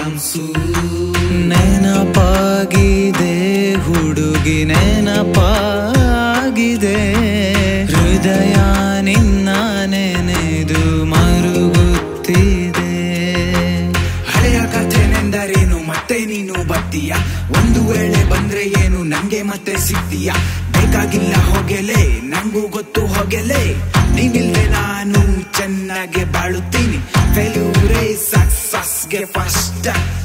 ಕನ್ಸು ನೆನಪಾಗಿದೆ ಹುಡುಗಿ ನೆನಪಾಗಿದೆ ಹೃದಯ ನಿನ್ನ ನೆನೆದು ಮರುಗುತ್ತಿದೆ ಹಳೆಯ ಕಥೆನೆಂದರೇನು ಮತ್ತೆ ನೀನು ಬರ್ತೀಯ ಒಂದು ವೇಳೆ ಬಂದ್ರೆ ಏನು ನಂಗೆ ಮತ್ತೆ ಸಿಗ್ತೀಯ ಬೇಕಾಗಿಲ್ಲ ಹೋಗೆಲೆ ನಂಗೂ ಗೊತ್ತು ಹೋಗೆಲೆ ನೀನಿಲ್ದೆ ನಾನು ಚೆನ್ನಾಗೆ ಬಾಳುತ್ತೀನಿ ಫೇಲ್ಯೂರೇ ಸಕ್ಸಸ್ಗೆ ಫಸ್ಟ್